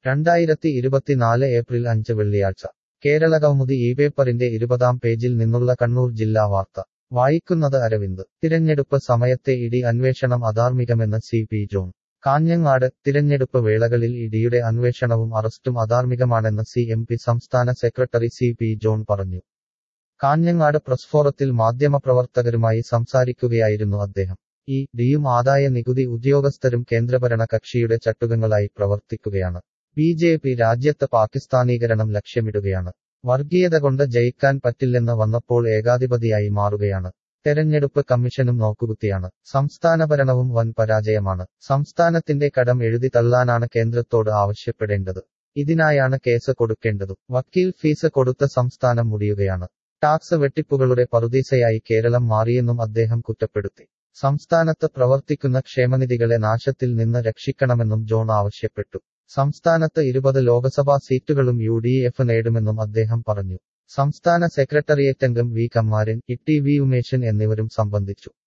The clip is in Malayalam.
രണ്ടായിരത്തി ഇരുപത്തിനാല് ഏപ്രിൽ അഞ്ച് വെള്ളിയാഴ്ച കേരളകൗമുദി ഈ പേപ്പറിന്റെ ഇരുപതാം പേജിൽ നിന്നുള്ള കണ്ണൂർ ജില്ലാ വാർത്ത വായിക്കുന്നത് അരവിന്ദ് തിരഞ്ഞെടുപ്പ് സമയത്തെ ഇഡി അന്വേഷണം അധാർമികമെന്ന് സി പി ജോൺ കാഞ്ഞങ്ങാട് തിരഞ്ഞെടുപ്പ് വേളകളിൽ ഇഡിയുടെ അന്വേഷണവും അറസ്റ്റും അധാർമികമാണെന്ന് സി എം പി സംസ്ഥാന സെക്രട്ടറി സി പി ജോൺ പറഞ്ഞു കാഞ്ഞങ്ങാട് പ്രസ്ഫോറത്തിൽ മാധ്യമപ്രവർത്തകരുമായി സംസാരിക്കുകയായിരുന്നു അദ്ദേഹം ഈ ഡിയും ആദായ നികുതി ഉദ്യോഗസ്ഥരും കേന്ദ്രഭരണ കക്ഷിയുടെ ചട്ടുകങ്ങളായി പ്രവർത്തിക്കുകയാണ് ബി ജെ പി രാജ്യത്ത് പാകിസ്ഥാനീകരണം ലക്ഷ്യമിടുകയാണ് വർഗീയത കൊണ്ട് ജയിക്കാൻ പറ്റില്ലെന്ന് വന്നപ്പോൾ ഏകാധിപതിയായി മാറുകയാണ് തെരഞ്ഞെടുപ്പ് കമ്മീഷനും നോക്കുകുത്തിയാണ് സംസ്ഥാന ഭരണവും വൻ പരാജയമാണ് സംസ്ഥാനത്തിന്റെ കടം എഴുതി തള്ളാനാണ് കേന്ദ്രത്തോട് ആവശ്യപ്പെടേണ്ടത് ഇതിനായാണ് കേസ് കൊടുക്കേണ്ടതും വക്കീൽ ഫീസ് കൊടുത്ത സംസ്ഥാനം മുടിയുകയാണ് ടാക്സ് വെട്ടിപ്പുകളുടെ പറുദീസയായി കേരളം മാറിയെന്നും അദ്ദേഹം കുറ്റപ്പെടുത്തി സംസ്ഥാനത്ത് പ്രവർത്തിക്കുന്ന ക്ഷേമനിധികളെ നാശത്തിൽ നിന്ന് രക്ഷിക്കണമെന്നും ജോൺ ആവശ്യപ്പെട്ടു സംസ്ഥാനത്ത് ഇരുപത് ലോക്സഭാ സീറ്റുകളും യു ഡി എഫ് നേടുമെന്നും അദ്ദേഹം പറഞ്ഞു സംസ്ഥാന സെക്രട്ടേറിയറ്റ് അംഗം V Kammaran E T V Umeshan എന്നിവരും സംബന്ധിച്ചു